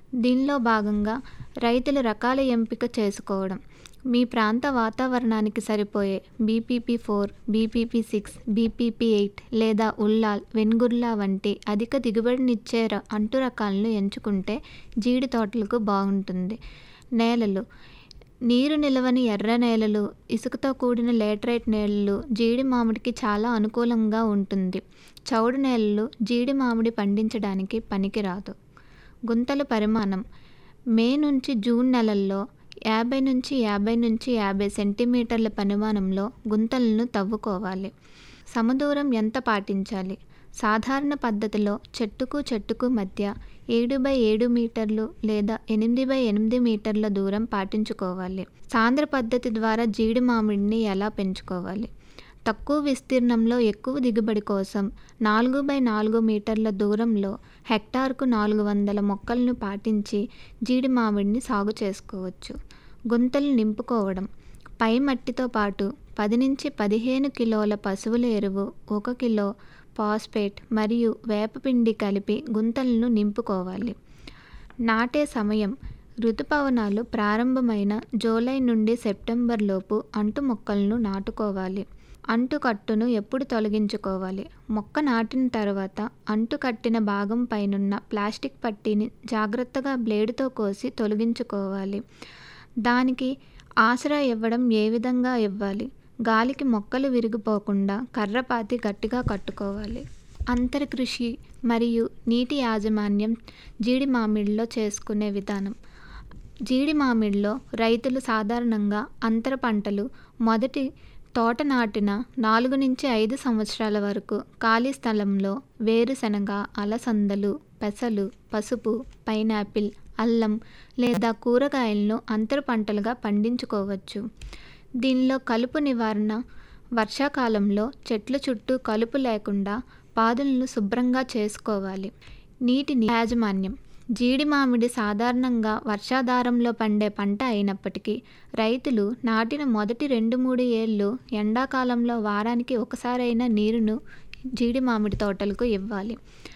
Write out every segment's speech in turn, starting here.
దీనిలో భాగంగా రైతులు రకాల ఎంపిక చేసుకోవడం మీ ప్రాంత వాతావరణానికి సరిపోయే BPP four BPP six BPP eight లేదా ఉల్లాల్ వెన్గుర్లా వంటి అధిక దిగుబడినిచ్చే ర అంటు రకాలను ఎంచుకుంటే జీడి తోటలకు బాగుంటుంది నేలలు నీరు నిలవని ఎర్ర నేలలు ఇసుకతో కూడిన లేటరైట్ నేలలు జీడి మామిడికి చాలా అనుకూలంగా ఉంటుంది చౌడు నేలలు జీడి మామిడి పండించడానికి పనికిరాదు గుంతల పరిమాణం మే నుంచి జూన్ నెలల్లో యాభై నుంచి యాభై నుంచి యాభై సెంటీమీటర్ల పరిమాణంలో గుంతలను తవ్వుకోవాలి సమదూరం ఎంత పాటించాలి సాధారణ పద్ధతిలో చెట్టుకు చెట్టుకు మధ్య ఏడు బై ఏడు మీటర్లు లేదా ఎనిమిది బై ఎనిమిది మీటర్ల దూరం పాటించుకోవాలి సాంద్ర పద్ధతి ద్వారా జీడి మామిడిని ఎలా పెంచుకోవాలి తక్కువ విస్తీర్ణంలో ఎక్కువ దిగుబడి కోసం నాలుగు బై నాలుగు మీటర్ల దూరంలో హెక్టార్కు నాలుగు వందల మొక్కలను పాటించి జీడి మామిడిని సాగు చేసుకోవచ్చు గుంతలు నింపుకోవడం పై మట్టితో పాటు పది నుంచి పదిహేను కిలోల పశువుల ఎరువు ఒక కిలో ఫాస్ఫేట్ మరియు వేపపిండి కలిపి గుంతలను నింపుకోవాలి నాటే సమయం ఋతుపవనాలు ప్రారంభమైన జూలై నుండి సెప్టెంబర్ లోపు అంటు మొక్కలను నాటుకోవాలి అంటు కట్టును ఎప్పుడు తొలగించుకోవాలి మొక్క నాటిన తర్వాత అంటు కట్టిన భాగం పైనున్న ప్లాస్టిక్ పట్టీని జాగ్రత్తగా బ్లేడుతో కోసి తొలగించుకోవాలి దానికి ఆసరా ఇవ్వడం ఏ విధంగా ఇవ్వాలి గాలికి మొక్కలు విరిగిపోకుండా కర్రపాతి గట్టిగా కట్టుకోవాలి అంతర కృషి మరియు నీటి యాజమాన్యం జీడి మామిడిలో చేసుకునే విధానం జీడి మామిడిలో రైతులు సాధారణంగా అంతర పంటలు మొదటి తోట నాటిన నాలుగు నుంచి ఐదు సంవత్సరాల వరకు ఖాళీ స్థలంలో వేరుశనగ అలసందలు పెసలు పసుపు పైనాపిల్ అల్లం లేదా కూరగాయలను అంతర పంటలుగా పండించుకోవచ్చు దీనిలో కలుపు నివారణ వర్షాకాలంలో చెట్ల చుట్టూ కలుపు లేకుండా పాదులను శుభ్రంగా చేసుకోవాలి నీటి యాజమాన్యం జీడి మామిడి సాధారణంగా వర్షాధారంలో పండే పంట అయినప్పటికీ రైతులు నాటిన మొదటి రెండు మూడు ఏళ్ళు ఎండాకాలంలో వారానికి ఒకసారైనా నీరును జీడి మామిడి తోటలకు ఇవ్వాలి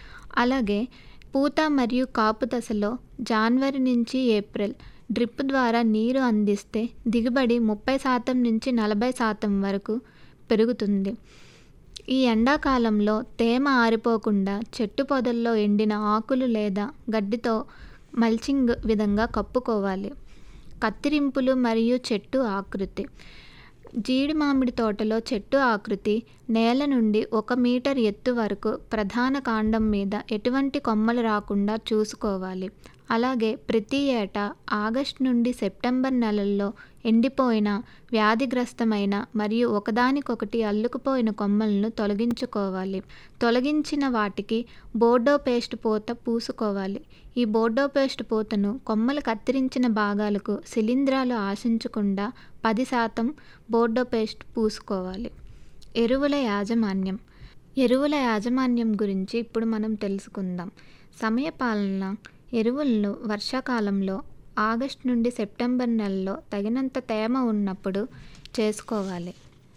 అలాగే పూత మరియు కాపు దశలో జనవరి నుంచి ఏప్రిల్ డ్రిప్ ద్వారా నీరు అందిస్తే దిగుబడి ముప్పై శాతం నుంచి నలభై శాతం వరకు పెరుగుతుంది ఈ ఎండాకాలంలో తేమ ఆరిపోకుండా చెట్టు పొదల్లో ఎండిన ఆకులు లేదా గడ్డితో మల్చింగ్ విధంగా కప్పుకోవాలి కత్తిరింపులు మరియు చెట్టు ఆకృతి జీడి మామిడి తోటలో చెట్టు ఆకృతి నేల నుండి ఒక మీటర్ ఎత్తు వరకు ప్రధాన కాండం మీద ఎటువంటి కొమ్మలు రాకుండా చూసుకోవాలి అలాగే ప్రతి ఏటా ఆగస్టు నుండి సెప్టెంబర్ నెలల్లో ఎండిపోయిన వ్యాధిగ్రస్తమైన మరియు ఒకదానికొకటి అల్లుకుపోయిన కొమ్మలను తొలగించుకోవాలి తొలగించిన వాటికి బోర్డో పేస్ట్ పూత పూసుకోవాలి ఈ బోర్డో పేస్ట్ పూతను కొమ్మలు కత్తిరించిన భాగాలకు శిలీంధ్రాలు ఆశించకుండా పది శాతం బోర్డో పేస్ట్ పూసుకోవాలి ఎరువుల యాజమాన్యం ఎరువుల యాజమాన్యం గురించి ఇప్పుడు మనం తెలుసుకుందాం సమయపాలన ఎరువులను వర్షాకాలంలో ఆగస్ట్ నుండి సెప్టెంబర్ నెలలో తగినంత తేమ ఉన్నప్పుడు చేసుకోవాలి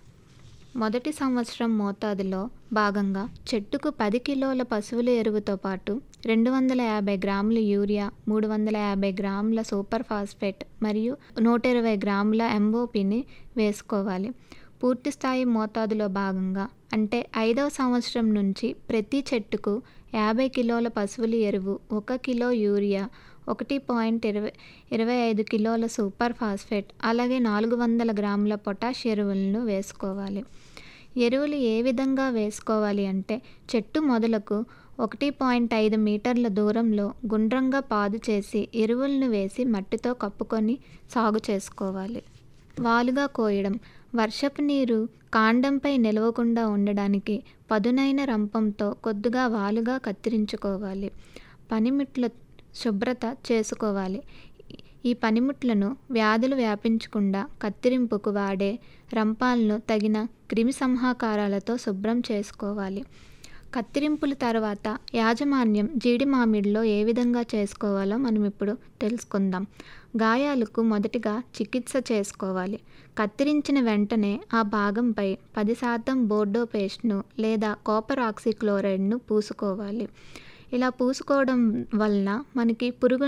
మొదటి సంవత్సరం మోతాదులో భాగంగా చెట్టుకు పది కిలోల పశువుల ఎరువుతో పాటు రెండు వందల యాభై గ్రాముల యూరియా మూడు వందల యాభై గ్రాముల సూపర్ ఫాస్ఫేట్ మరియు నూట ఇరవై గ్రాముల ఎంఓపిని వేసుకోవాలి పూర్తి స్థాయి మోతాదులో భాగంగా అంటే ఐదవ సంవత్సరం నుంచి ప్రతి చెట్టుకు యాభై కిలోల పశువుల ఎరువు ఒక కిలో యూరియా ఒకటి పాయింట్ ఇరవై ఇరవై ఐదు కిలోల సూపర్ ఫాస్ఫేట్ అలాగే నాలుగు వందల గ్రాముల పొటాష్ ఎరువులను వేసుకోవాలి ఎరువులు ఏ విధంగా వేసుకోవాలి అంటే చెట్టు మొదలకు ఒకటి పాయింట్ ఐదు మీటర్ల దూరంలో గుండ్రంగా పాదు చేసి ఎరువులను వేసి మట్టితో కప్పుకొని సాగు చేసుకోవాలి వాలుగా కోయడం వర్షపు నీరు కాండంపై నిలవకుండా ఉండడానికి పదునైన రంపంతో కొద్దిగా వాలుగా కత్తిరించుకోవాలి పనిముట్ల శుభ్రత చేసుకోవాలి ఈ పనిముట్లను వ్యాధులు వ్యాపించకుండా కత్తిరింపుకు వాడే రంపాలను తగిన క్రిమి సంహాకారాలతో శుభ్రం చేసుకోవాలి కత్తిరింపుల తర్వాత యాజమాన్యం జీడి మామిడిలో ఏ విధంగా చేసుకోవాలో మనం ఇప్పుడు తెలుసుకుందాం గాయాలకు మొదటిగా చికిత్స చేసుకోవాలి కత్తిరించిన వెంటనే ఆ భాగంపై పది శాతం బోర్డో పేస్ట్ను లేదా కాపర్ ఆక్సిక్లోరైడ్ను పూసుకోవాలి ఇలా పూసుకోవడం వలన మనకి పురుగు